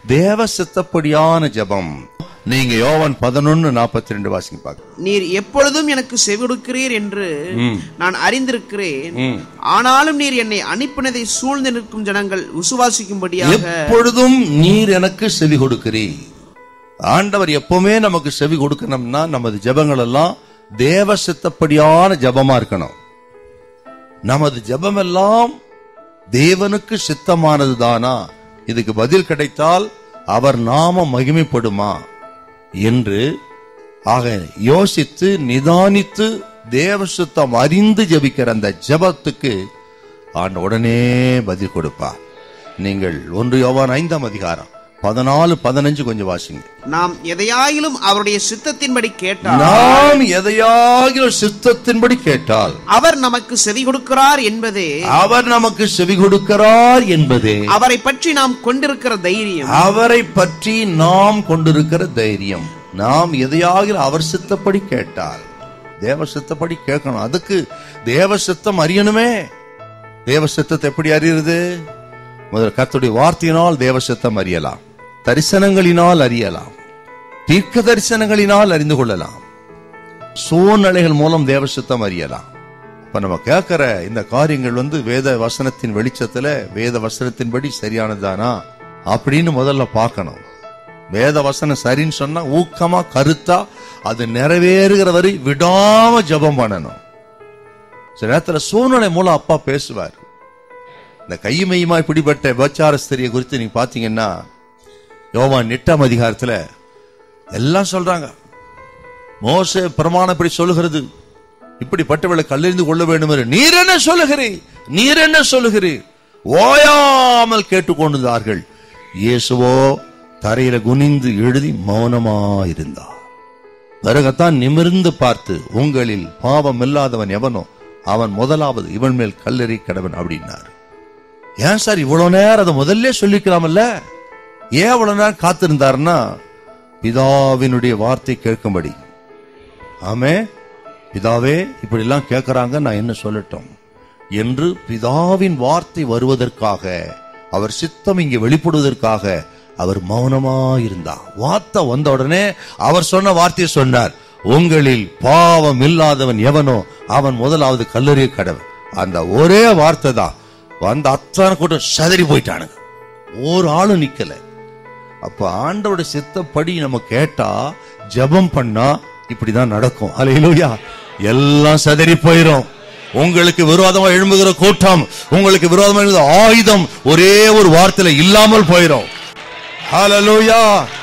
தேவ சித்தப்படியான ஜெபம் நீங்க யோவான் பதினொன்னு நாற்பத்தி ரெண்டு வாசிங்க பாக்க நீர் எப்பொழுதும் எனக்கு செவிடுக்கிறீர் என்று நான் அறிந்திருக்கிறேன் ஆனாலும் நீர் என்னை அனுப்பினதை சூழ்ந்து நிற்கும் ஜனங்கள் விசுவாசிக்கும்படியாக எப்பொழுதும் நீர் எனக்கு செவி கொடுக்கிறீர் ஆண்டவர் எப்பவுமே நமக்கு செவி கொடுக்கணும்னா நமது ஜெபங்கள் எல்லாம் தேவ சித்தப்படியான ஜெபமா இருக்கணும் நமது ஜெபம் எல்லாம் தேவனுக்கு சித்தமானது தானா இதுக்கு பதில் கிடைத்தால் அவர் நாம மகிமைப்படுமா என்று ஆக யோசித்து நிதானித்து தேவ சுத்தம் அறிந்து ஜெபிக்கிற அந்த ஜெபத்துக்கு ஆண்டு உடனே பதில் கொடுப்பார் நீங்கள் ஒன்று யோவான் ஐந்தாம் அதிகாரம் பதினாலு பதினஞ்சு கொஞ்சம் வாசிங்க நாம் எதையாயிலும் அவருடைய சித்தத்தின்படி கேட்டால் நாம் எதையாகிலும் சித்தத்தின்படி கேட்டால் அவர் நமக்கு செவி கொடுக்கிறார் என்பதே அவர் நமக்கு செவி கொடுக்கிறார் என்பதே அவரை பற்றி நாம் கொண்டிருக்கிற தைரியம் அவரை பற்றி நாம் கொண்டிருக்கிற தைரியம் நாம் எதையாகிலும் அவர் சித்தப்படி கேட்டால் தேவ சித்தப்படி கேட்கணும் அதுக்கு தேவ சித்தம் அறியணுமே தேவ சித்தத்தை எப்படி அறியுறது முதல் கர்த்தருடைய வார்த்தையினால் தேவ சித்தம் அறியலாம் தரிசனங்களினால் அறியலாம் தீர்க்க தரிசனங்களினால் அறிந்து கொள்ளலாம் சூழ்நிலைகள் மூலம் தேவ சித்தம் அறியலாம் இப்ப நம்ம கேட்கிற இந்த காரியங்கள் வந்து வேத வசனத்தின் வெளிச்சத்துல வேத வசனத்தின்படி சரியானதானா அப்படின்னு முதல்ல பார்க்கணும் வேத வசனம் சரின்னு சொன்னா ஊக்கமா கருத்தா அது நிறைவேறுகிற வரை விடாம ஜெபம் பண்ணணும் சில நேரத்துல சூழ்நிலை மூலம் அப்பா பேசுவார் இந்த கையுமையுமா பிடிபட்ட விபச்சார ஸ்திரியை குறித்து நீங்க பாத்தீங்கன்னா யோவான் எட்டாம் அதிகாரத்துல எல்லாம் சொல்றாங்க மோசே பிரமாணப்படி சொல்லுகிறது இப்படிப்பட்டவளை கல்லெறிந்து கொள்ள வேண்டும் என்று நீர் என்ன சொல்லுகிறீர் நீர் என்ன சொல்லுகிறீர் ஓயாமல் கேட்டுக்கொண்டிருந்தார்கள் இயேசுவோ தரையில குனிந்து எழுதி மௌனமாயிருந்தார் பிறகுத்தான் நிமிர்ந்து பார்த்து உங்களில் பாவம் இல்லாதவன் எவனோ அவன் முதலாவது இவன் மேல் கல்லெறி கடவன் அப்படின்னார் ஏன் சார் இவ்வளவு நேரம் அதை முதல்ல சொல்லிக்கலாமல்ல ஏன் இவ்வளவு நேரம் காத்திருந்தாருன்னா பிதாவினுடைய வார்த்தை கேட்கும்படி ஆமே பிதாவே இப்படி எல்லாம் கேட்கறாங்க நான் என்ன சொல்லட்டும் என்று பிதாவின் வார்த்தை வருவதற்காக அவர் சித்தம் இங்கே வெளிப்படுவதற்காக அவர் மௌனமா இருந்தார் வார்த்தை வந்த உடனே அவர் சொன்ன வார்த்தையை சொன்னார் உங்களில் பாவம் இல்லாதவன் எவனோ அவன் முதலாவது கல்லறிய கடவன் அந்த ஒரே வார்த்தை தான் வந்த அத்தனை கூட்டம் சதறி போயிட்டானுங்க ஒரு ஆளும் நிக்கல அப்ப ஆண்டவருடைய சித்தப்படி நம்ம கேட்டா ஜெபம் பண்ணா இப்படிதான் நடக்கும் அலையிலூயா எல்லாம் சதறி போயிரும் உங்களுக்கு விரோதமா எழும்புகிற கூட்டம் உங்களுக்கு விரோதமா எழுந்த ஆயுதம் ஒரே ஒரு வார்த்தையில இல்லாமல் போயிரும் ஹalleluya